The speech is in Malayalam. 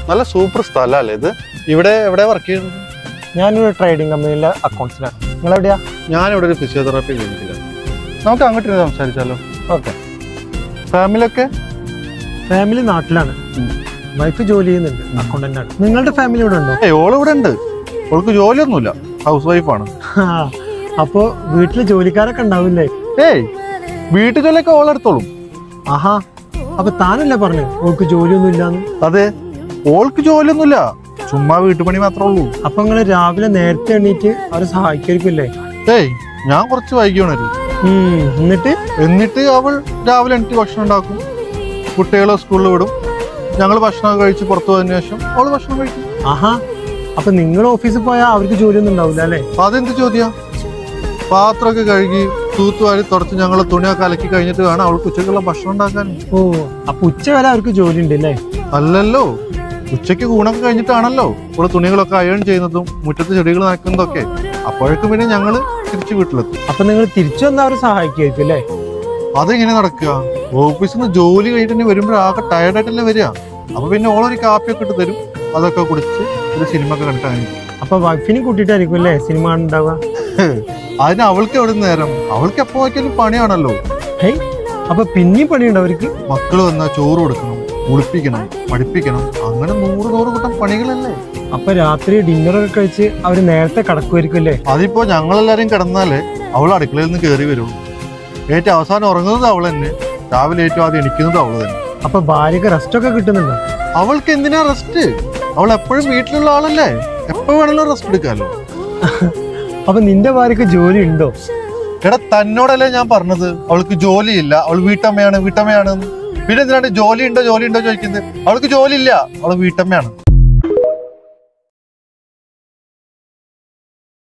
നല്ല സൂപ്പർ സ്ഥലമല്ലേ ഇത് ഇവിടെ എവിടെ വർക്ക് ചെയ്യുന്നത് ഞാനൊരു ട്രേഡിംഗ് കമ്പനിയിലെ അക്കൗണ്ട്സിലാണ് നിങ്ങൾ എവിടെയാ ഞാനിവിടെ ഒരു ഫിസിയോതെറാപ്പി ക്ലിനിക്കിലാണ് നമുക്ക് അങ്ങോട്ട് ഇരുന്ന് സംസാരിച്ചാലോ ഓക്കെ ഫാമിലിയൊക്കെ ഫാമിലി നാട്ടിലാണ് വൈഫ് ജോലി ചെയ്യുന്നുണ്ട് അക്കൗണ്ടന്റ് ആണ് നിങ്ങളുടെ ഫാമിലി ഇവിടെ ഉണ്ടോ ഏയ് ഓൾ ഇവിടെ ഉണ്ട് ഓൾക്ക് ജോലിയൊന്നുമില്ല ഹൗസ് വൈഫാണ് അപ്പോ വീട്ടില് ജോലിക്കാരൊക്കെ ഉണ്ടാവില്ലേ ഏയ് വീട്ടു ജോലിയൊക്കെ ഓൾ എടുത്തോളും ആഹാ അപ്പൊ താനല്ലേ പറഞ്ഞു ഓൾക്ക് ജോലിയൊന്നും ഇല്ലാന്ന് അതെ ഓൾക്ക് ജോലിയൊന്നുമില്ല ചുമ്മാ വീട്ടുപണി മാത്രമേ ഉള്ളൂ അപ്പൊ നിങ്ങള് രാവിലെ നേരത്തെ എണീറ്റ് അവരെ സഹായിക്കായിരിക്കുമല്ലേ ഏയ് ഞാൻ കുറച്ച് വൈകി ഉണരും ഉം, എന്നിട്ട് എന്നിട്ട് അവൾ രാവിലെ എനിക്ക് ഭക്ഷണം ഉണ്ടാക്കും കുട്ടികളെ സ്കൂളിൽ വിടും ഞങ്ങൾ ഭക്ഷണം കഴിച്ച് പുറത്തു പോയതിനു ശേഷം അവള് ഭക്ഷണം കഴിക്കും ആഹാ അപ്പൊ നിങ്ങൾ ഓഫീസിൽ പോയാൽ അവർക്ക് ജോലിയൊന്നും ഉണ്ടാവില്ല അല്ലേ അതെന്ത് ചോദ്യ പാത്രമൊക്കെ കഴുകി തൂത്തുവാരി തുടച്ച് ഞങ്ങൾ തുണിയൊക്കെ അലക്കി കഴിഞ്ഞിട്ട് വേണം അവൾക്ക് ഉച്ചയ്ക്കുള്ള ഭക്ഷണം ഉണ്ടാക്കാൻ ഓ അപ്പൊ ഉച്ച വരെ അവർക്ക് ജോലി ഉണ്ട് അല്ലേ അല്ലല്ലോ ഉച്ചയ്ക്ക് ഊണൊക്കെ കഴിഞ്ഞിട്ടാണല്ലോ ഇവിടെ തുണികളൊക്കെ അയൺ ചെയ്യുന്നതും മുറ്റത്ത് ചെടികൾ നനക്കുന്നതൊക്കെ അപ്പോഴേക്കും പിന്നെ ഞങ്ങള് തിരിച്ചു വീട്ടിലെത്തും അപ്പൊ നിങ്ങൾ തിരിച്ചു വന്നാൽ അവരെ സഹായിക്കുമായിരിക്കും അല്ലേ അതെങ്ങനെ നടക്കുക ഓഫീസിൽ നിന്ന് ജോലി കഴിഞ്ഞിട്ട് ഇനി വരുമ്പോൾ ആകെ ടയർഡായിട്ടല്ലേ വരിക അപ്പൊ പിന്നെ ഓളൊരു കാപ്പിയൊക്കെ ഇട്ട് തരും അതൊക്കെ കുടിച്ച് ഒരു സിനിമ ഒക്കെ കണ്ടിട്ട് അങ്ങനെ ഇരിക്കും. അപ്പൊ വൈഫിനെ കൂട്ടിയിട്ടായിരിക്കും അല്ലേ സിനിമ ഉണ്ടാവുക അതിന് അവൾക്ക് എവിടെ നേരം അവൾക്ക് എപ്പോ നോക്കിയാലും പണിയാണല്ലോ ഹേയ് അപ്പൊ പിന്നെയും പണിയുണ്ട് അവർക്ക് മക്കള് വന്നാൽ ചോറ് കൊടുക്കണം കുളിപ്പിക്കണം പഠിപ്പിക്കണം അങ്ങനെ നൂറ് നൂറ് കൂട്ടം പണികളല്ലേ അപ്പൊ രാത്രി ഡിന്നറൊക്കെ കഴിച്ച് അവര് നേരത്തെ കടക്കുമായിരിക്കും അല്ലേ അതിപ്പോ ഞങ്ങളെല്ലാരും കിടന്നാലേ അവൾ അടുക്കളയിൽ നിന്ന് കയറി വരുള്ളൂ ഏറ്റവും അവസാനം ഉറങ്ങുന്നത് അവൾ തന്നെ രാവിലെ ഏറ്റവും ആദ്യം എണിക്കുന്നത് അവള് തന്നെ അപ്പൊ ഭാര്യക്ക് റെസ്റ്റ് ഒക്കെ കിട്ടുന്നുണ്ടോ അവൾക്ക് എന്തിനാ റെസ്റ്റ് അവൾ എപ്പോഴും വീട്ടിലുള്ള ആളല്ലേ എപ്പോ വേണമെങ്കിലും റെസ്റ്റ് എടുക്കാമല്ലോ അപ്പൊ നിന്റെ ഭാര്യക്ക് ജോലി ഉണ്ടോ എടാ തന്നോടല്ലേ ഞാൻ പറഞ്ഞത് അവൾക്ക് ജോലിയില്ല അവൾ വീട്ടമ്മയാണ് വീട്ടമ്മയാണ് എന്ന്. പിന്നെ എന്തിനാണ് ജോലി ഉണ്ടോ ജോലി ഉണ്ടോ ചോദിക്കുന്നത് അവൾക്ക് ജോലി ഇല്ല അവൾ വീട്ടമ്മയാണ്